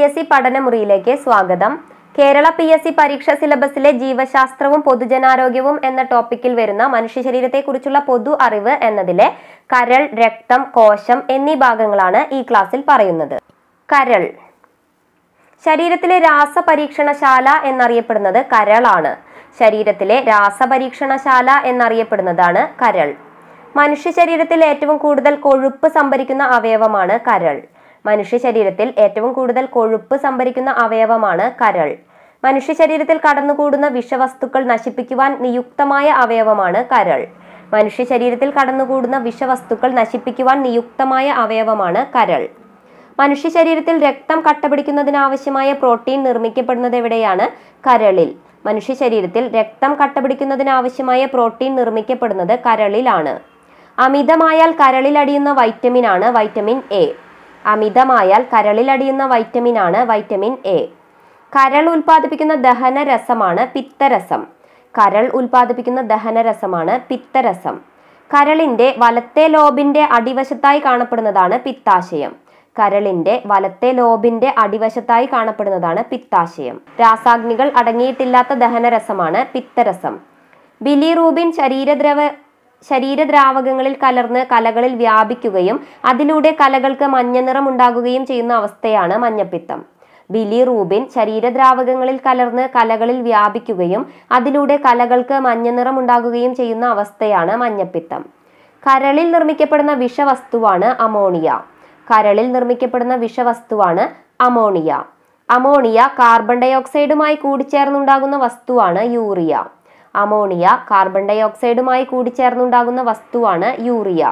S C പഠനമുറിയിലേക്ക് സ്വാഗതം Kerala P S C പരീക്ഷാ സിലബസിലെ ജീവശാസ്ത്രവും പൊതുജനാരോഗ്യവും എന്ന ടോപ്പിക്കിൽ വരുന്ന മനുഷ്യ ശരീരത്തെക്കുറിച്ചുള്ള പൊതു അറിവ് എന്നതിലെ കരൾ രക്തം കോശം എന്നീ ഭാഗങ്ങളാണ് ഈ ക്ലാസ്സിൽ പറയുന്നത് കരൾ ശരീരത്തിലെ രാസപരീക്ഷണശാല എന്നറിയപ്പെടുന്നത് കരളാണ് ശരീരത്തിലെ രാസപരീക്ഷണശാല എന്നറിയപ്പെടുന്നതാണ് കരൾ മനുഷ്യ ശരീരത്തിൽ ഏറ്റവും കൂടുതൽ കൊഴുപ്പ് സംഭരിക്കുന്ന അവയവമാണ് കരൾ മനുഷ്യ ശരീരത്തിൽ ഏറ്റവും കൂടുതൽ കൊഴുപ്പ് സംഭരിക്കുന്ന അവയവമാണ് കരൾ മനുഷ്യ ശരീരത്തിൽ കടന്നുകൂടുന്ന വിഷവസ്തുക്കൾ നശിപ്പിക്കുവാൻ നിയുക്തമായ അവയവമാണ് കരൾ മനുഷ്യ ശരീരത്തിൽ കടന്നുകൂടുന്ന വിഷവസ്തുക്കൾ നശിപ്പിക്കുവാൻ നിയുക്തമായ അവയവമാണ് കരൾ മനുഷ്യ ശരീരത്തിൽ രക്തം കട്ടപിടിക്കുന്നതിനാവശ്യമായ പ്രോട്ടീൻ നിർമ്മിക്കപ്പെടുന്നത് എവിടെയാണ് കരളിൽ മനുഷ്യ ശരീരത്തിൽ രക്തം കട്ടപിടിക്കുന്നതിനാവശ്യമായ പ്രോട്ടീൻ നിർമ്മിക്കപ്പെടുന്നത് കരളിലാണ് അമിതമായാൽ കരളിലടിയുന്ന വൈറ്റമിൻ ആണ് വൈറ്റമിൻ എ അമിതമായാൽ കരളിലടിയുന്ന വൈറ്റമിൻ ആണ് വൈറ്റമിൻ എ കരൾ ഉൽപ്പാദിപ്പിക്കുന്ന ദഹനരസമാണ് പിത്തരസം കരൾ ഉൽപ്പാദിപ്പിക്കുന്ന ദഹനരസമാണ് പിത്തരസം കരളിന്റെ വലത്തെ ലോബിന്റെ അടിവശത്തായി കാണപ്പെടുന്നതാണ് പിത്താശയം കരളിന്റെ വലത്തെ ലോബിന്റെ അടിവശത്തായി കാണപ്പെടുന്നതാണ് പിത്താശയം രാസാഗ്നികൾ അടങ്ങിയിട്ടില്ലാത്ത ദഹനരസമാണ് പിത്തരസം ബിലിറൂബിൻ ശരീരദ്രവ ശരീരദ്രാവകങ്ങളിൽ കലർന്ന് കലകളിൽ വ്യാപിക്കുകയും അതിലൂടെ കലകൾക്ക് മഞ്ഞനിറം ഉണ്ടാകുകയും ചെയ്യുന്ന അവസ്ഥയാണ് മഞ്ഞപ്പിത്തം ബിലിറൂബിൻ ശരീരദ്രാവകങ്ങളിൽ കലർന്ന് കലകളിൽ വ്യാപിക്കുകയും അതിലൂടെ കലകൾക്ക് മഞ്ഞനിറം ഉണ്ടാകുകയും ചെയ്യുന്ന അവസ്ഥയാണ് മഞ്ഞപ്പിത്തം കരളിൽ നിർമ്മിക്കപ്പെടുന്ന വിഷവസ്തുവാണ് അമോണിയ കരളിൽ നിർമ്മിക്കപ്പെടുന്ന വിഷവസ്തുവാണ് അമോണിയ അമോണിയ കാർബൺ ഡയോക്സൈഡുമായി കൂടിച്ചേർന്നുണ്ടാകുന്ന വസ്തുവാണ് യൂറിയ അമോണിയ കാർബൺ ഡയോക്സൈഡുമായി കൂടിച്ചേർന്നുണ്ടാകുന്ന വസ്തുവാണ് യൂറിയ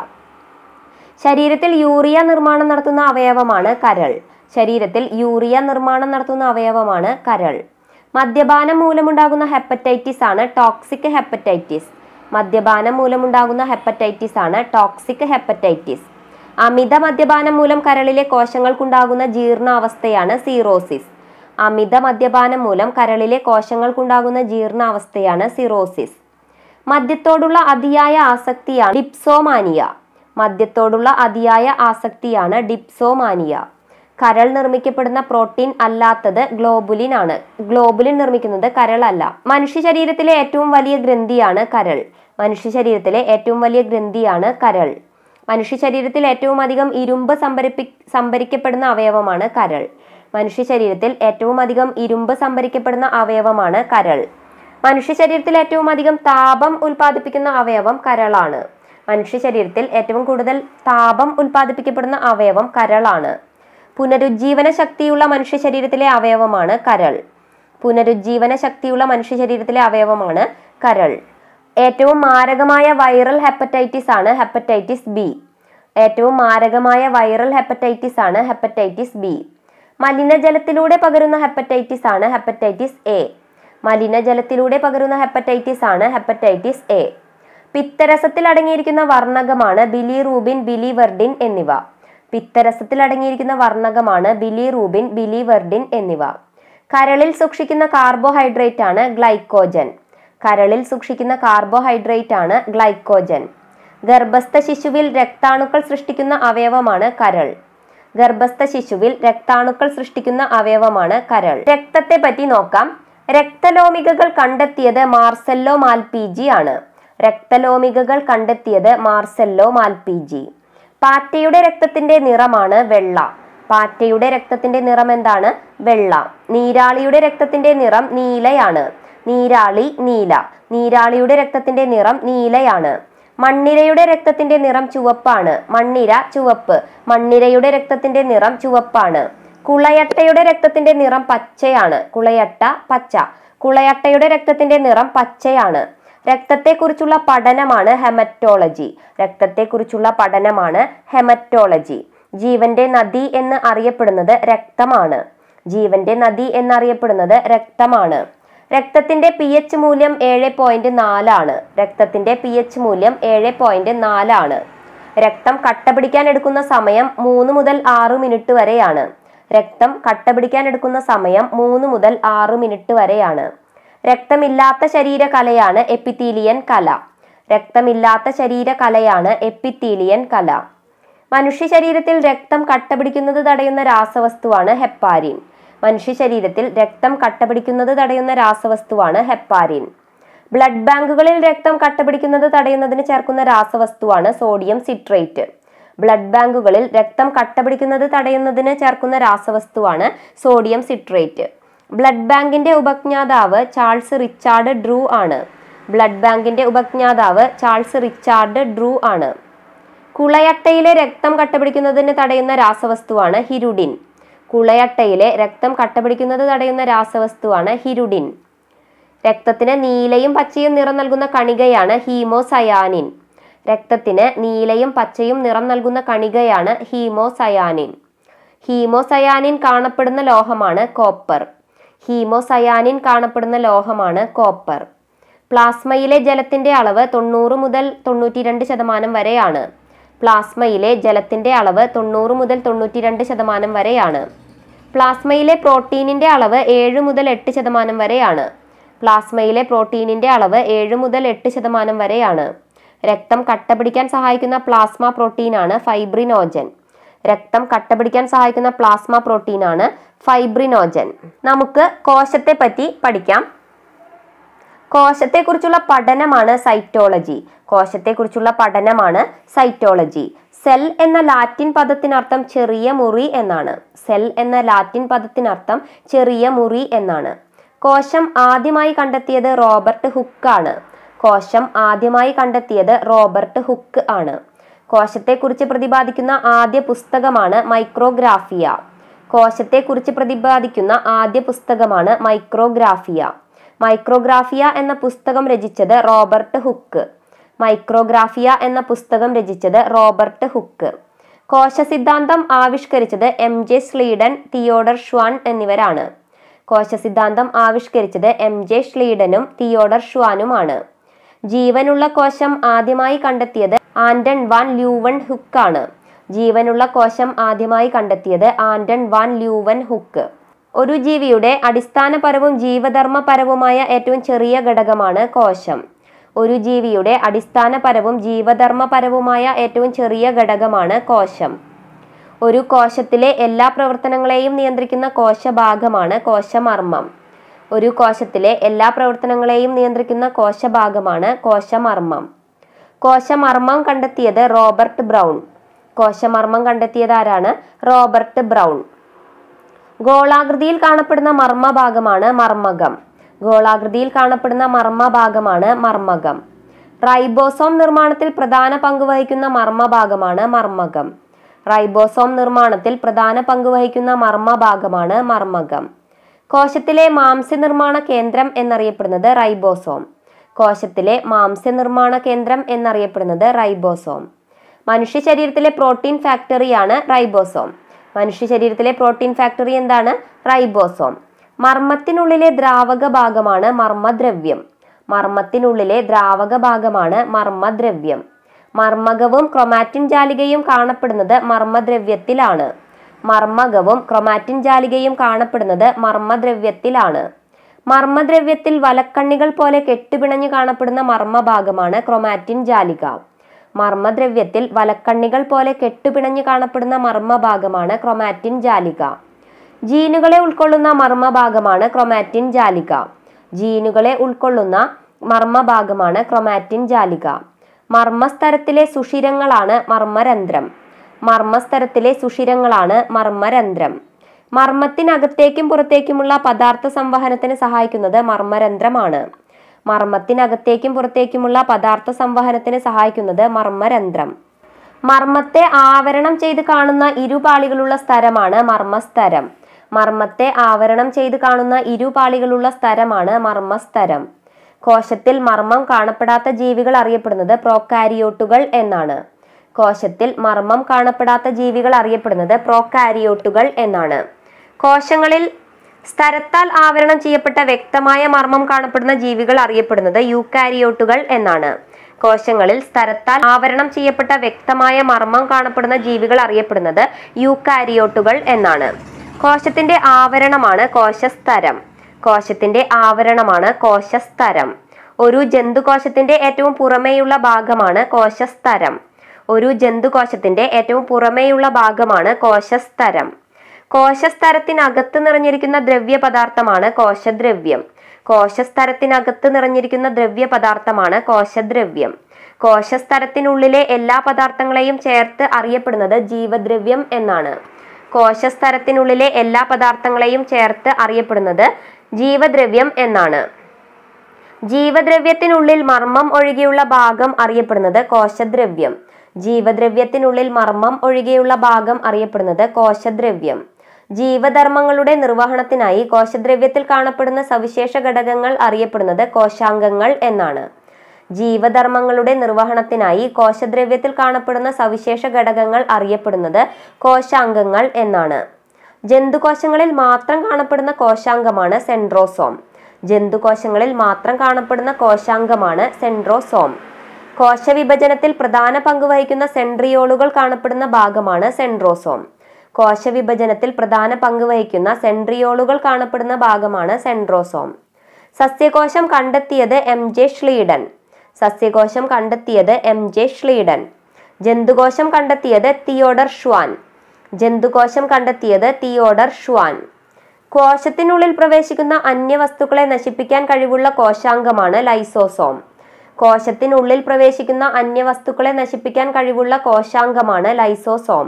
ശരീരത്തിൽ യൂറിയ നിർമ്മാണം നടത്തുന്ന അവയവമാണ് കരൾ ശരീരത്തിൽ യൂറിയ നിർമ്മാണം നടത്തുന്ന അവയവമാണ് കരൾ മദ്യപാനം മൂലമുണ്ടാകുന്ന ഹെപ്പറ്റൈറ്റിസ് ആണ് ടോക്സിക് ഹെപ്പറ്റൈറ്റിസ് മദ്യപാനം മൂലമുണ്ടാകുന്ന ഹെപ്പറ്റൈറ്റിസ് ആണ് ടോക്സിക് ഹെപ്പറ്റൈറ്റിസ് അമിത മദ്യപാനം മൂലം കരളിലെ കോശങ്ങൾക്കുണ്ടാകുന്ന ജീർണാവസ്ഥയാണ് സീറോസിസ് അമിത മദ്യപാനം മൂലം കരളിലെ കോശങ്ങൾക്കുണ്ടാകുന്ന ജീർണാവസ്ഥയാണ് സിറോസിസ് മദ്യത്തോടുള്ള അതിയായ ആസക്തിയാണ് ഡിപ്സോമാനിയ മദ്യത്തോടുള്ള അതിയായ ആസക്തിയാണ് ഡിപ്സോമാനിയ കരൾ നിർമ്മിക്കപ്പെടുന്ന പ്രോട്ടീൻ അല്ലാത്തത് ഗ്ലോബുലിൻ ആണ് ഗ്ലോബുലിൻ നിർമ്മിക്കുന്നത് കരളല്ല മനുഷ്യ ശരീരത്തിലെ ഏറ്റവും വലിയ ഗ്രന്ഥിയാണ് കരൾ മനുഷ്യ ശരീരത്തിലെ ഏറ്റവും വലിയ ഗ്രന്ഥിയാണ് കരൾ മനുഷ്യ ശരീരത്തിൽ ഏറ്റവും അധികം ഇരുമ്പ് സംഭരിപ്പി സംഭരിക്കപ്പെടുന്ന അവയവമാണ് കരൾ മനുഷ്യ ശരീരത്തിൽ ഏറ്റവും അധികം ഇരുമ്പ് സംഭരിക്കപ്പെടുന്ന അവയവമാണ് കരൾ മനുഷ്യ ശരീരത്തിൽ ഏറ്റവും അധികം താപം ഉൽപ്പാദിപ്പിക്കുന്ന അവയവം കരളാണ് മനുഷ്യ ശരീരത്തിൽ ഏറ്റവും കൂടുതൽ താപം ഉൽപ്പാദിപ്പിക്കപ്പെടുന്ന അവയവം കരളാണ് പുനരുജ്ജീവന ശക്തിയുള്ള മനുഷ്യ ശരീരത്തിലെ അവയവമാണ് കരൾ പുനരുജ്ജീവന ശക്തിയുള്ള മനുഷ്യ ശരീരത്തിലെ അവയവമാണ് കരൾ ഏറ്റവും മാരകമായ വൈറൽ ഹെപ്പറ്റൈറ്റിസ് ആണ് ഹെപ്പറ്റൈറ്റിസ് ബി ഏറ്റവും മാരകമായ വൈറൽ ഹെപ്പറ്റൈറ്റിസ് ആണ് ഹെപ്പറ്റൈറ്റിസ് ബി മലിനജലത്തിലൂടെ പകരുന്ന ഹെപ്പറ്റൈറ്റിസ് ആണ് ഹെപ്പറ്റൈറ്റിസ് എ മലിനജലത്തിലൂടെ പകരുന്ന ഹെപ്പറ്റൈറ്റിസ് ആണ് ഹെപ്പറ്റൈറ്റിസ് എ പിത്തരസത്തിൽ അടങ്ങിയിരിക്കുന്ന വർണ്ണകമാണ് ബിലിറൂബിൻ ബിലിവർഡിൻ എന്നിവ പിത്തരസത്തിൽ അടങ്ങിയിരിക്കുന്ന വർണ്ണകമാണ് ബിലിറൂബിൻ ബിലിവർഡിൻ എന്നിവ കരളിൽ സൂക്ഷിക്കുന്ന കാർബോഹൈഡ്രേറ്റ് ആണ് ഗ്ലൈക്കോജൻ കരളിൽ സൂക്ഷിക്കുന്ന കാർബോഹൈഡ്രേറ്റ് ആണ് ഗ്ലൈക്കോജൻ ഗർഭസ്ഥ ശിശുവിൽ രക്താണുക്കൾ സൃഷ്ടിക്കുന്ന അവയവമാണ് കരൾ ഗർഭസ്ഥ ശിശുവിൽ രക്താണുക്കൾ സൃഷ്ടിക്കുന്ന അവയവമാണ് കരൾ രക്തത്തെ പറ്റി നോക്കാം രക്തലോമികകൾ കണ്ടെത്തിയത് മാർസെല്ലോ മാൽപീജി ആണ് രക്തലോമികകൾ കണ്ടെത്തിയത് മാർസെല്ലോ മാൽപീജി പാറ്റയുടെ രക്തത്തിന്റെ നിറമാണ് വെള്ള പാറ്റയുടെ രക്തത്തിന്റെ നിറം എന്താണ് വെള്ള നീരാളിയുടെ രക്തത്തിന്റെ നിറം നീലയാണ് നീരാളി നീല നീരാളിയുടെ രക്തത്തിന്റെ നിറം നീലയാണ് മണ്ണിരയുടെ രക്തത്തിന്റെ നിറം ചുവപ്പാണ് മണ്ണിര ചുവപ്പ് മണ്ണിരയുടെ രക്തത്തിന്റെ നിറം ചുവപ്പാണ് കുളയട്ടയുടെ രക്തത്തിന്റെ നിറം പച്ചയാണ് കുളയട്ട പച്ച കുളയട്ടയുടെ രക്തത്തിന്റെ നിറം പച്ചയാണ് രക്തത്തെക്കുറിച്ചുള്ള പഠനമാണ് ഹെമറ്റോളജി രക്തത്തെക്കുറിച്ചുള്ള പഠനമാണ് ഹെമറ്റോളജി ജീവന്റെ നദി എന്ന് അറിയപ്പെടുന്നത് രക്തമാണ് ജീവന്റെ നദി എന്നറിയപ്പെടുന്നത് രക്തമാണ് രക്തത്തിന്റെ പി എച്ച് മൂല്യം ഏഴ് പോയിന്റ് നാലാണ് രക്തത്തിന്റെ പി എച്ച് മൂല്യം ഏഴ് പോയിന്റ് നാലാണ് രക്തം കട്ട പിടിക്കാൻ എടുക്കുന്ന സമയം മൂന്ന് മുതൽ ആറ് മിനിറ്റ് വരെയാണ് രക്തം കട്ട പിടിക്കാൻ എടുക്കുന്ന സമയം മൂന്ന് മുതൽ ആറ് മിനിറ്റ് വരെയാണ് രക്തമില്ലാത്ത ശരീരകലയാണ് എപ്പിത്തീലിയൻ കല രക്തമില്ലാത്ത ശരീരകലയാണ് എപ്പിത്തീലിയൻ കല മനുഷ്യ ശരീരത്തിൽ രക്തം കട്ടപിടിക്കുന്നത് തടയുന്ന രാസവസ്തുവാണ് ഹെപ്പാരിൻ മനുഷ്യ ശരീരത്തിൽ രക്തം കട്ടപിടിക്കുന്നത് തടയുന്ന രാസവസ്തുവാണ് ഹെപ്പാരിൻ ബ്ലഡ് ബാങ്കുകളിൽ രക്തം കട്ടപിടിക്കുന്നത് തടയുന്നതിന് ചേർക്കുന്ന രാസവസ്തുവാണ് സോഡിയം സിട്രേറ്റ് ബ്ലഡ് ബാങ്കുകളിൽ രക്തം കട്ടപിടിക്കുന്നത് തടയുന്നതിന് ചേർക്കുന്ന രാസവസ്തുവാണ് സോഡിയം സിട്രേറ്റ് ബ്ലഡ് ബാങ്കിന്റെ ഉപജ്ഞാതാവ് ചാൾസ് റിച്ചാർഡ് ഡ്രൂ ആണ് ബ്ലഡ് ബാങ്കിന്റെ ഉപജ്ഞാതാവ് ചാൾസ് റിച്ചാർഡ് ഡ്രൂ ആണ് കുളയട്ടയിലെ രക്തം കട്ടപിടിക്കുന്നതിന് തടയുന്ന രാസവസ്തുവാണ് ഹിരുഡിൻ കുളയട്ടയിലെ രക്തം കട്ടപിടിക്കുന്നത് തടയുന്ന രാസവസ്തുവാണ് ഹിരുഡിൻ രക്തത്തിന് നീലയും പച്ചയും നിറം നൽകുന്ന കണികയാണ് ഹീമോസയാനിൻ രക്തത്തിന് നീലയും പച്ചയും നിറം നൽകുന്ന കണികയാണ് ഹീമോസയാനിൻ ഹീമോസയാനിൻ കാണപ്പെടുന്ന ലോഹമാണ് കോപ്പർ ഹീമോസയാനിൻ കാണപ്പെടുന്ന ലോഹമാണ് കോപ്പർ പ്ലാസ്മയിലെ ജലത്തിന്റെ അളവ് തൊണ്ണൂറ് മുതൽ തൊണ്ണൂറ്റി രണ്ട് ശതമാനം വരെയാണ് പ്ലാസ്മയിലെ ജലത്തിന്റെ അളവ് തൊണ്ണൂറ് മുതൽ തൊണ്ണൂറ്റി രണ്ട് ശതമാനം വരെയാണ് പ്ലാസ്മയിലെ പ്രോട്ടീനിന്റെ അളവ് ഏഴ് മുതൽ എട്ട് ശതമാനം വരെയാണ് പ്ലാസ്മയിലെ പ്രോട്ടീനിന്റെ അളവ് ഏഴ് മുതൽ എട്ട് ശതമാനം വരെയാണ് രക്തം കട്ടപിടിക്കാൻ സഹായിക്കുന്ന പ്ലാസ്മ പ്രോട്ടീനാണ് ഫൈബ്രിനോജൻ രക്തം കട്ടപിടിക്കാൻ സഹായിക്കുന്ന പ്ലാസ്മ പ്രോട്ടീനാണ് ഫൈബ്രിനോജൻ നമുക്ക് കോശത്തെ പറ്റി പഠിക്കാം കോശത്തെക്കുറിച്ചുള്ള പഠനമാണ് സൈറ്റോളജി കോശത്തെക്കുറിച്ചുള്ള പഠനമാണ് സൈറ്റോളജി സെൽ എന്ന ലാറ്റിൻ പദത്തിനർത്ഥം ചെറിയ മുറി എന്നാണ് സെൽ എന്ന ലാറ്റിൻ പദത്തിനർത്ഥം ചെറിയ മുറി എന്നാണ് കോശം ആദ്യമായി കണ്ടെത്തിയത് റോബർട്ട് ഹുക്കാണ് കോശം ആദ്യമായി കണ്ടെത്തിയത് റോബർട്ട് ഹുക്ക് ആണ് കോശത്തെക്കുറിച്ച് പ്രതിപാദിക്കുന്ന ആദ്യ പുസ്തകമാണ് മൈക്രോഗ്രാഫിയ കോശത്തെക്കുറിച്ച് പ്രതിപാദിക്കുന്ന ആദ്യ പുസ്തകമാണ് മൈക്രോഗ്രാഫിയ മൈക്രോഗ്രാഫിയ എന്ന പുസ്തകം രചിച്ചത് റോബർട്ട് ഹുക്ക് മൈക്രോഗ്രാഫിയ എന്ന പുസ്തകം രചിച്ചത് റോബർട്ട് ഹുക്ക് കോശ സിദ്ധാന്തം ആവിഷ്കരിച്ചത് M J Schleiden Theodor Schwann എന്നിവരാണ് കോശ സിദ്ധാന്തം ആവിഷ്കരിച്ചത് എം ജെ സ്ലീഡനും തിയോഡർ ഷ്വാനുമാണ് ജീവനുള്ള കോശം ആദ്യമായി കണ്ടെത്തിയത് ആന്റൺ വാൻ ല്യൂവൺ ഹുക്കാണ് ജീവനുള്ള കോശം ആദ്യമായി കണ്ടെത്തിയത് ആന്റൺ വാൻ ല്യൂവൻ ഹുക്ക് ഒരു ജീവിയുടെ അടിസ്ഥാനപരവും ജീവധർമ്മപരവുമായ ഏറ്റവും ചെറിയ ഘടകമാണ് കോശം ഒരു ജീവിയുടെ അടിസ്ഥാനപരവും ജീവധർമ്മപരവുമായ ഏറ്റവും ചെറിയ ഘടകമാണ് കോശം ഒരു കോശത്തിലെ എല്ലാ പ്രവർത്തനങ്ങളെയും നിയന്ത്രിക്കുന്ന കോശഭാഗമാണ് കോശമർമ്മം ഒരു കോശത്തിലെ എല്ലാ പ്രവർത്തനങ്ങളെയും നിയന്ത്രിക്കുന്ന കോശഭാഗമാണ് കോശമർമ്മം കോശമർമ്മം കണ്ടെത്തിയത് റോബർട്ട് ബ്രൗൺ കോശമർമ്മം കണ്ടെത്തിയത് ആരാണ് റോബർട്ട് ബ്രൗൺ ഗോളാകൃതിയിൽ കാണപ്പെടുന്ന മർമ്മഭാഗമാണ് മർമ്മകം ഗോളാകൃതിയിൽ കാണപ്പെടുന്ന മർമ്മഭാഗമാണ് മർമ്മകം റൈബോസോം നിർമ്മാണത്തിൽ പ്രധാന പങ്ക് വഹിക്കുന്ന മർമ്മഭാഗമാണ് മർമ്മകം റൈബോസോം നിർമ്മാണത്തിൽ പ്രധാന പങ്ക് വഹിക്കുന്ന മർമ്മഭാഗമാണ് മർമ്മകം കോശത്തിലെ മാംസ്യ നിർമ്മാണ കേന്ദ്രം എന്നറിയപ്പെടുന്നത് റൈബോസോം കോശത്തിലെ മാംസ്യ നിർമ്മാണ കേന്ദ്രം എന്നറിയപ്പെടുന്നത് റൈബോസോം മനുഷ്യ ശരീരത്തിലെ പ്രോട്ടീൻ ഫാക്ടറിയാണ് റൈബോസോം മനുഷ്യ ശരീരത്തിലെ പ്രോട്ടീൻ ഫാക്ടറി എന്താണ് റൈബോസോം മർമ്മത്തിനുള്ളിലെ ദ്രാവക ഭാഗമാണ് മർമ്മദ്രവ്യം മർമ്മത്തിനുള്ളിലെ ദ്രാവക ഭാഗമാണ് മർമ്മദ്രവ്യം മർമ്മകവും ക്രൊമാറ്റിൻ ജാലികയും കാണപ്പെടുന്നത് മർമ്മദ്രവ്യത്തിലാണ് മർമ്മകവും ക്രൊമാറ്റിൻ ജാലികയും കാണപ്പെടുന്നത് മർമ്മദ്രവ്യത്തിലാണ് മർമ്മദ്രവ്യത്തിൽ വലക്കണ്ണികൾ പോലെ കെട്ടുപിണഞ്ഞു കാണപ്പെടുന്ന മർമ്മഭാഗമാണ് ക്രൊമാറ്റിൻ ജാലിക മർമ്മദ്രവ്യത്തിൽ വലക്കണ്ണികൾ പോലെ കെട്ടുപിണഞ്ഞു കാണപ്പെടുന്ന മർമ്മഭാഗമാണ് ക്രൊമാറ്റിൻ ജാലിക ജീനുകളെ ഉൾക്കൊള്ളുന്ന മർമ്മഭാഗമാണ് ക്രൊമാറ്റിൻ ജാലിക ജീനുകളെ ഉൾക്കൊള്ളുന്ന മർമ്മഭാഗമാണ് ക്രൊമാറ്റിൻ ജാലിക മർമ്മസ്തരത്തിലെ സുഷിരങ്ങളാണ് മർമ്മരന്ധ്രം മർമ്മസ്തരത്തിലെ സുഷിരങ്ങളാണ് മർമ്മരന്ധ്രം മർമ്മത്തിനകത്തേക്കും പുറത്തേക്കുമുള്ള പദാർത്ഥ സംവഹനത്തിന് സഹായിക്കുന്നത് മർമ്മരന്ധ്രമാണ് മർമ്മത്തിനകത്തേക്കും പുറത്തേക്കുമുള്ള പദാർത്ഥ സംവഹനത്തിന് സഹായിക്കുന്നത് മർമ്മരന്ധ്രം മർമ്മത്തെ ആവരണം ചെയ്ത് കാണുന്ന ഇരുപാളികളുള്ള സ്ഥലമാണ് മർമ്മസ്തരം മർമ്മത്തെ ആവരണം ചെയ്ത് കാണുന്ന ഇരുപാളികളുള്ള സ്ഥലമാണ് മർമ്മസ്തരം കോശത്തിൽ മർമ്മം കാണപ്പെടാത്ത ജീവികൾ അറിയപ്പെടുന്നത് പ്രോകാരിയോട്ടുകൾ എന്നാണ് കോശത്തിൽ മർമ്മം കാണപ്പെടാത്ത ജീവികൾ അറിയപ്പെടുന്നത് പ്രോകാരിയോട്ടുകൾ എന്നാണ് കോശങ്ങളിൽ സ്ഥലത്താൽ ആവരണം ചെയ്യപ്പെട്ട വ്യക്തമായ മർമ്മം കാണപ്പെടുന്ന ജീവികൾ അറിയപ്പെടുന്നത് യൂക്കാരിയോട്ടുകൾ എന്നാണ് കോശങ്ങളിൽ സ്ഥലത്താൽ ആവരണം ചെയ്യപ്പെട്ട വ്യക്തമായ മർമ്മം കാണപ്പെടുന്ന ജീവികൾ അറിയപ്പെടുന്നത് യൂക്കാരിയോട്ടുകൾ എന്നാണ് കോശത്തിന്റെ ആവരണമാണ് കോശസ്തരം കോശത്തിന്റെ ആവരണമാണ് കോശസ്തരം ഒരു ജന്തുകോശത്തിന്റെ ഏറ്റവും പുറമേയുള്ള ഭാഗമാണ് കോശസ്തരം ഒരു ജന്തുകോശത്തിന്റെ ഏറ്റവും പുറമേയുള്ള ഭാഗമാണ് കോശസ്തരം കോശസ്തരത്തിനകത്ത് നിറഞ്ഞിരിക്കുന്ന ദ്രവ്യ പദാർത്ഥമാണ് കോശദ്രവ്യം കോശസ്തരത്തിനകത്ത് നിറഞ്ഞിരിക്കുന്ന ദ്രവ്യ പദാർത്ഥമാണ് കോശദ്രവ്യം കോശസ്തരത്തിനുള്ളിലെ എല്ലാ പദാർത്ഥങ്ങളെയും ചേർത്ത് അറിയപ്പെടുന്നത് ജീവദ്രവ്യം എന്നാണ് കോശസ്തരത്തിനുള്ളിലെ എല്ലാ പദാർത്ഥങ്ങളെയും ചേർത്ത് അറിയപ്പെടുന്നത് ജീവദ്രവ്യം എന്നാണ് ജീവദ്രവ്യത്തിനുള്ളിൽ മർമ്മം ഒഴികെയുള്ള ഭാഗം അറിയപ്പെടുന്നത് കോശദ്രവ്യം ജീവദ്രവ്യത്തിനുള്ളിൽ മർമ്മം ഒഴികെയുള്ള ഭാഗം അറിയപ്പെടുന്നത് കോശദ്രവ്യം ജീവധർമ്മങ്ങളുടെ നിർവഹണത്തിനായി കോശദ്രവ്യത്തിൽ കാണപ്പെടുന്ന സവിശേഷ ഘടകങ്ങൾ അറിയപ്പെടുന്നത് കോശാംഗങ്ങൾ എന്നാണ് ജീവധർമ്മങ്ങളുടെ നിർവഹണത്തിനായി കോശദ്രവ്യത്തിൽ കാണപ്പെടുന്ന സവിശേഷ ഘടകങ്ങൾ അറിയപ്പെടുന്നത് കോശാംഗങ്ങൾ എന്നാണ് ജന്തുകോശങ്ങളിൽ മാത്രം കാണപ്പെടുന്ന കോശാംഗമാണ് സെൻട്രോസോം ജന്തുകോശങ്ങളിൽ മാത്രം കാണപ്പെടുന്ന കോശാംഗമാണ് സെൻട്രോസോം കോശവിഭജനത്തിൽ പ്രധാന പങ്ക് വഹിക്കുന്ന സെൻട്രിയോളുകൾ കാണപ്പെടുന്ന ഭാഗമാണ് സെൻട്രോസോം കോശവിഭജനത്തിൽ പ്രധാന പങ്ക് വഹിക്കുന്ന സെൻട്രിയോളുകൾ കാണപ്പെടുന്ന ഭാഗമാണ് സെൻട്രോസോം സസ്യകോശം കണ്ടെത്തിയത് എം ജെ ഷ്ലീഡൻ സസ്യകോശം കണ്ടെത്തിയത് എം ജെ ഷ്ലീഡൻ ജന്തുകോശം കണ്ടെത്തിയത് തിയോഡർ ഷ്വാൻ ജന്തുകോശം കണ്ടെത്തിയത് തിയോഡർ ഷ്വാൻ കോശത്തിനുള്ളിൽ പ്രവേശിക്കുന്ന അന്യവസ്തുക്കളെ നശിപ്പിക്കാൻ കഴിവുള്ള കോശാംഗമാണ് ലൈസോസോം കോശത്തിനുള്ളിൽ പ്രവേശിക്കുന്ന അന്യവസ്തുക്കളെ നശിപ്പിക്കാൻ കഴിവുള്ള കോശാംഗമാണ് ലൈസോസോം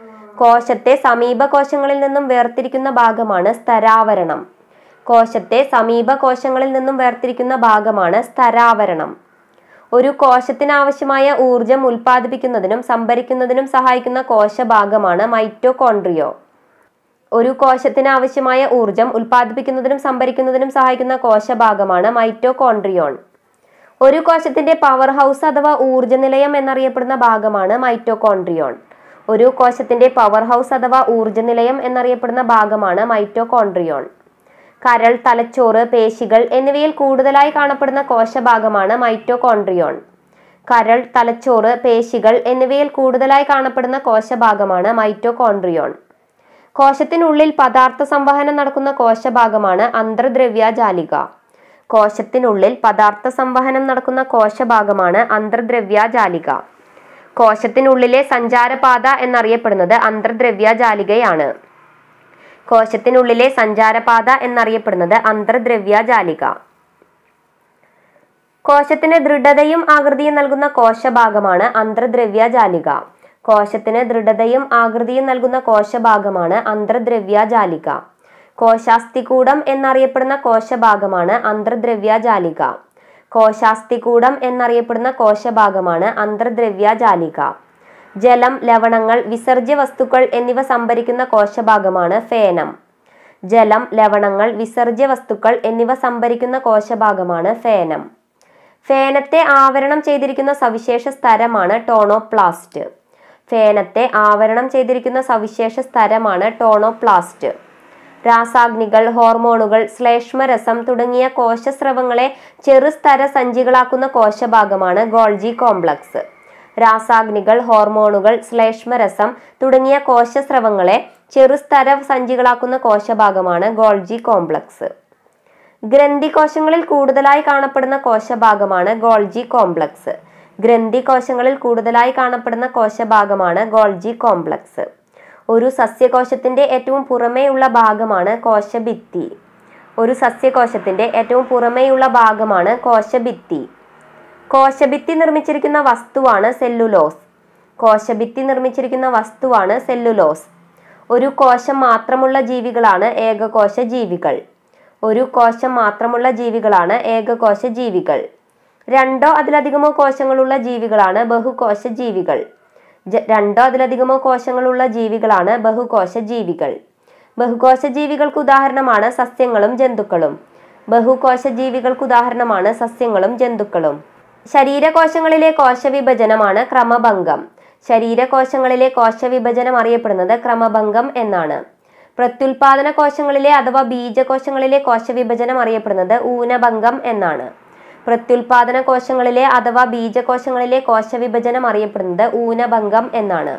കോശത്തെ സമീപ കോശങ്ങളിൽ നിന്നും വേർതിരിക്കുന്ന ഭാഗമാണ് സ്തരാവരണം കോശത്തെ സമീപ കോശങ്ങളിൽ നിന്നും വേർതിരിക്കുന്ന ഭാഗമാണ് സ്തരാവരണം ഒരു കോശത്തിനാവശ്യമായ ഊർജം ഉൽപ്പാദിപ്പിക്കുന്നതിനും സംഭരിക്കുന്നതിനും സഹായിക്കുന്ന കോശഭാഗമാണ് മൈറ്റോകോൺട്രിയോ ഒരു കോശത്തിന് ആവശ്യമായ ഊർജം ഉൽപ്പാദിപ്പിക്കുന്നതിനും സംഭരിക്കുന്നതിനും സഹായിക്കുന്ന കോശഭാഗമാണ് മൈറ്റോകോൺട്രിയോൺ ഒരു കോശത്തിന്റെ പവർ ഹൗസ് അഥവാ ഊർജ്ജ നിലയം എന്നറിയപ്പെടുന്ന ഭാഗമാണ് മൈറ്റോകോൺട്രിയോൺ ഒരു കോശത്തിന്റെ പവർ ഹൗസ് അഥവാ ഊർജ്ജ നിലയം എന്നറിയപ്പെടുന്ന ഭാഗമാണ് മൈറ്റോകോൺട്രിയോൺ കരൾ തലച്ചോറ് പേശികൾ എന്നിവയിൽ കൂടുതലായി കാണപ്പെടുന്ന കോശഭാഗമാണ് മൈറ്റോകോൺട്രിയോൺ കരൾ തലച്ചോറ് പേശികൾ എന്നിവയിൽ കൂടുതലായി കാണപ്പെടുന്ന കോശഭാഗമാണ് മൈറ്റോകോൺട്രിയോൺ കോശത്തിനുള്ളിൽ പദാർത്ഥ സംവഹനം നടക്കുന്ന കോശഭാഗമാണ് അന്തർദ്രവ്യാജാലിക കോശത്തിനുള്ളിൽ പദാർത്ഥ സംവഹനം നടക്കുന്ന കോശഭാഗമാണ് അന്തർദ്രവ്യാജാലിക കോശത്തിനുള്ളിലെ സഞ്ചാരപാത എന്നറിയപ്പെടുന്നത് അന്തർദ്രവ്യാജാലികയാണ് കോശത്തിനുള്ളിലെ സഞ്ചാരപാത എന്നറിയപ്പെടുന്നത് അന്തർദ്രവ്യാജാലിക കോശത്തിന് ദൃഢതയും ആകൃതിയും നൽകുന്ന കോശഭാഗമാണ് അന്തർദ്രവ്യാജാലിക കോശത്തിന് ദൃഢതയും ആകൃതിയും നൽകുന്ന കോശഭാഗമാണ് അന്തർദ്രവ്യാജാലിക കോശാസ്ഥികൂടം എന്നറിയപ്പെടുന്ന കോശഭാഗമാണ് അന്തർദ്രവ്യാജാലിക കോശാസ്ഥികൂടം എന്നറിയപ്പെടുന്ന കോശഭാഗമാണ് അന്തർദ്രവ്യാജാലിക ജലം ലവണങ്ങൾ വിസർജ്യ വസ്തുക്കൾ എന്നിവ സംഭരിക്കുന്ന കോശഭാഗമാണ് ഫേനം ജലം ലവണങ്ങൾ വിസർജ്യ വസ്തുക്കൾ എന്നിവ സംഭരിക്കുന്ന കോശഭാഗമാണ് ഫേനം ഫേനത്തെ ആവരണം ചെയ്തിരിക്കുന്ന സവിശേഷ സ്തരമാണ് ടോണോപ്ലാസ്റ്റ് ഫേനത്തെ ആവരണം ചെയ്തിരിക്കുന്ന സവിശേഷ സ്തരമാണ് ടോണോപ്ലാസ്റ്റ് രാസാഗ്നികൾ ഹോർമോണുകൾ ശ്ലേഷ്മരസം തുടങ്ങിയ കോശസ്രവങ്ങളെ ചെറുസ്തര സഞ്ചികളാക്കുന്ന കോശഭാഗമാണ് ഗോൾജി കോംപ്ലക്സ് രാസാഗ്നികൾ ഹോർമോണുകൾ ശ്ലേഷ്മരസം തുടങ്ങിയ കോശസ്രവങ്ങളെ ചെറുസ്തര സഞ്ചികളാക്കുന്ന കോശഭാഗമാണ് ഗോൾജി കോംപ്ലക്സ് ഗ്രന്ഥികോശങ്ങളിൽ കൂടുതലായി കാണപ്പെടുന്ന കോശഭാഗമാണ് ഗോൾജി കോംപ്ലക്സ് ഗ്രന്ഥികോശങ്ങളിൽ കൂടുതലായി കാണപ്പെടുന്ന കോശഭാഗമാണ് ഗോൾജി കോംപ്ലക്സ് ഒരു സസ്യകോശത്തിന്റെ ഏറ്റവും പുറമേയുള്ള ഭാഗമാണ് കോശഭിത്തി ഒരു സസ്യകോശത്തിന്റെ ഏറ്റവും പുറമേയുള്ള ഭാഗമാണ് കോശഭിത്തി കോശഭിത്തി നിർമ്മിച്ചിരിക്കുന്ന വസ്തുവാണ് സെല്ലുലോസ് കോശഭിത്തി നിർമ്മിച്ചിരിക്കുന്ന വസ്തുവാണ് സെല്ലുലോസ് ഒരു കോശം മാത്രമുള്ള ജീവികളാണ് ഏകകോശ ജീവികൾ ഒരു കോശം മാത്രമുള്ള ജീവികളാണ് ഏകകോശ ജീവികൾ രണ്ടോ അതിലധികമോ കോശങ്ങളുള്ള ജീവികളാണ് ബഹുകോശ ജീവികൾ ജ- രണ്ടോ അതിലധികമോ കോശങ്ങളുള്ള ജീവികളാണ് ബഹുകോശ ജീവികൾ ബഹുകോശ ജീവികൾക്ക് ഉദാഹരണമാണ് സസ്യങ്ങളും ജന്തുക്കളും ബഹുകോശ ജീവികൾക്ക് ഉദാഹരണമാണ് സസ്യങ്ങളും ജന്തുക്കളും ശരീരകോശങ്ങളിലെ കോശവിഭജനമാണ് ക്രമഭംഗം ശരീരകോശങ്ങളിലെ കോശവിഭജനം അറിയപ്പെടുന്നത് ക്രമഭംഗം എന്നാണ് പ്രത്യുൽപാദന കോശങ്ങളിലെ അഥവാ ബീജകോശങ്ങളിലെ കോശവിഭജനം അറിയപ്പെടുന്നത് ഊനഭംഗം എന്നാണ് പ്രത്യുൽപാദന കോശങ്ങളിലെ അഥവാ ബീജകോശങ്ങളിലെ കോശവിഭജനം അറിയപ്പെടുന്നത് ഊനഭംഗം എന്നാണ്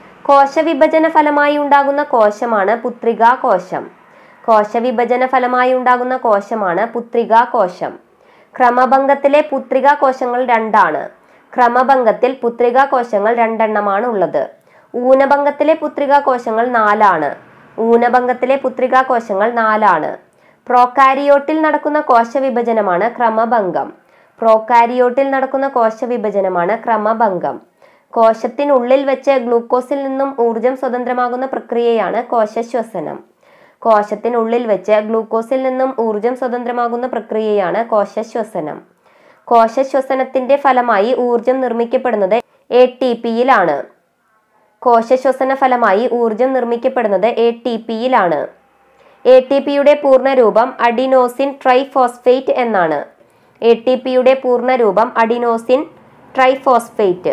കോശവിഭജന ഫലമായി ഉണ്ടാകുന്ന കോശമാണ് പുത്രികാ കോശം കോശവിഭജന ഫലമായി ഉണ്ടാകുന്ന കോശമാണ് പുത്രികാ കോശം ക്രമഭംഗത്തിലെ പുത്രികാ കോശങ്ങൾ രണ്ടാണ് ക്രമഭംഗത്തിൽ പുത്രികാ കോശങ്ങൾ രണ്ടെണ്ണമാണ് ഉള്ളത് ഊനഭംഗത്തിലെ പുത്രികാ കോശങ്ങൾ നാലാണ് ഊനഭംഗത്തിലെ പുത്രികാ കോശങ്ങൾ നാലാണ് പ്രോകാരിയോട്ടിൽ നടക്കുന്ന കോശവിഭജനമാണ് ക്രമഭംഗം പ്രോകാരിയോട്ടിൽ നടക്കുന്ന കോശവിഭജനമാണ് ക്രമഭംഗം കോശത്തിനുള്ളിൽ വെച്ച് ഗ്ലൂക്കോസിൽ നിന്നും ഊർജം സ്വതന്ത്രമാകുന്ന പ്രക്രിയയാണ് കോശശ്വസനം കോശത്തിനുള്ളിൽ വെച്ച് ഗ്ലൂക്കോസിൽ നിന്നും ഊർജം സ്വതന്ത്രമാകുന്ന പ്രക്രിയയാണ് കോശശ്വസനം കോശശ്വസനത്തിന്റെ ഫലമായി ഊർജം നിർമ്മിക്കപ്പെടുന്നത് എ ടി പിയിലാണ് കോശശ്വസന ഫലമായി ഊർജം നിർമ്മിക്കപ്പെടുന്നത് എ ടി പിയിലാണ് എ ടി പിയുടെ പൂർണ്ണരൂപം അഡിനോസിൻ ട്രൈഫോസ്ഫേറ്റ് എന്നാണ് എ ടി പിയുടെ പൂർണ്ണരൂപം അഡിനോസിൻ ട്രൈഫോസ്ഫേറ്റ്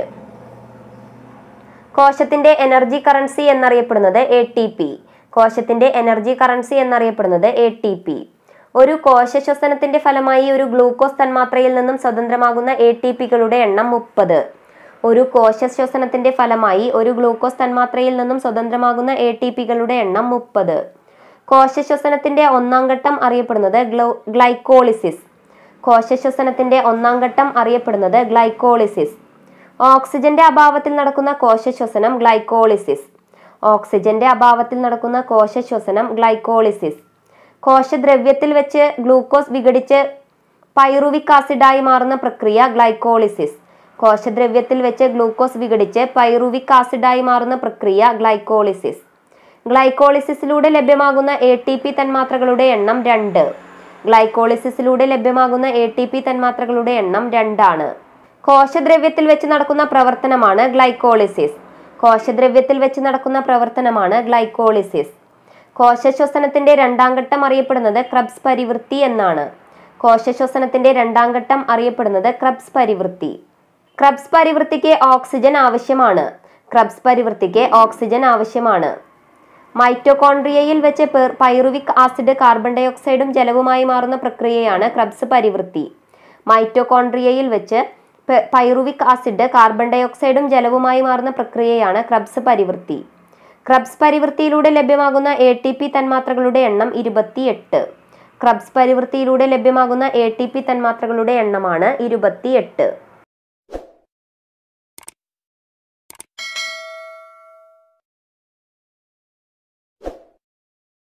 കോശത്തിന്റെ എനർജി കറൻസി എന്നറിയപ്പെടുന്നത് എ ടി പി കോശത്തിന്റെ എനർജി കറൻസി എന്നറിയപ്പെടുന്നത് എ ടി പി ഒരു കോശശ്വസനത്തിന്റെ ഫലമായി ഒരു ഗ്ലൂക്കോസ് തന്മാത്രയിൽ നിന്നും സ്വതന്ത്രമാകുന്ന എ ടി പികളുടെ എണ്ണം മുപ്പത് ഒരു കോശശ്വസനത്തിന്റെ ഫലമായി ഒരു ഗ്ലൂക്കോസ് തന്മാത്രയിൽ നിന്നും സ്വതന്ത്രമാകുന്ന എ ടി പികളുടെ എണ്ണം മുപ്പത് കോശശ്വസനത്തിന്റെ ഒന്നാം ഘട്ടം അറിയപ്പെടുന്നത് ഗ്ലോ ഗ്ലൈക്കോളിസിസ് കോശശ്വസനത്തിന്റെ ഒന്നാം ഘട്ടം അറിയപ്പെടുന്നത് ഗ്ലൈക്കോളിസിസ് ഓക്സിജന്റെ അഭാവത്തിൽ നടക്കുന്ന കോശശ്വസനം ഗ്ലൈക്കോളിസിസ് ഓക്സിജന്റെ അഭാവത്തിൽ നടക്കുന്ന കോശശ്വസനം ഗ്ലൈക്കോളിസിസ് കോശദ്രവ്യത്തിൽ വെച്ച് ഗ്ലൂക്കോസ് വിഘടിച്ച് പൈറുവിക് ആസിഡായി മാറുന്ന പ്രക്രിയ ഗ്ലൈക്കോളിസിസ് കോശദ്രവ്യത്തിൽ വെച്ച് ഗ്ലൂക്കോസ് വിഘടിച്ച് പൈറുവിക് ആസിഡായി മാറുന്ന പ്രക്രിയ ഗ്ലൈക്കോളിസിസ് ഗ്ലൈക്കോളിസിസിലൂടെ ലഭ്യമാകുന്ന എ ടി പി തന്മാത്രകളുടെ എണ്ണം രണ്ട് ഗ്ലൈക്കോളിസിസിലൂടെ ലഭ്യമാകുന്ന എ ടി പി തന്മാത്രകളുടെ എണ്ണം രണ്ടാണ് കോശദ്രവ്യത്തിൽ വെച്ച് നടക്കുന്ന പ്രവർത്തനമാണ് ഗ്ലൈക്കോളിസിസ് കോശദ്രവ്യത്തിൽ വെച്ച് നടക്കുന്ന പ്രവർത്തനമാണ് ഗ്ലൈക്കോളിസിസ് കോശശ്വസനത്തിന്റെ രണ്ടാം ഘട്ടം അറിയപ്പെടുന്നത് ക്രബ്സ് പരിവൃത്തി എന്നാണ് കോശശ്വസനത്തിന്റെ രണ്ടാം ഘട്ടം അറിയപ്പെടുന്നത് ക്രബ്സ് പരിവൃത്തി ക്രബ്സ് പരിവൃത്തിക്ക് ഓക്സിജൻ ആവശ്യമാണ് ക്രബ്സ് പരിവൃത്തിക്ക് ഓക്സിജൻ ആവശ്യമാണ് മൈറ്റോകോൺട്രിയയിൽ വെച്ച് പെർ- പൈറുവിക് ആസിഡ് കാർബൺ ഡൈ ഓക്സൈഡും ജലവുമായി മാറുന്ന പ്രക്രിയയാണ് ക്രബ്സ് പരിവൃത്തി മൈറ്റോകോൺട്രിയയിൽ വെച്ച് പെ- പൈറുവിക് ആസിഡ് കാർബൺ ഡൈ ഓക്സൈഡും ജലവുമായി മാറുന്ന പ്രക്രിയയാണ് ക്രബ്സ് പരിവൃത്തി ക്രബ്സ് പരിവൃത്തിയിലൂടെ ലഭ്യമാകുന്ന എ ടി പി തന്മാത്രകളുടെ എണ്ണം ഇരുപത്തിയെട്ട് ക്രബ്സ് പരിവൃത്തിയിലൂടെ ലഭ്യമാകുന്ന എ ടി പി തന്മാത്രകളുടെ എണ്ണമാണ് ഇരുപത്തിയെട്ട്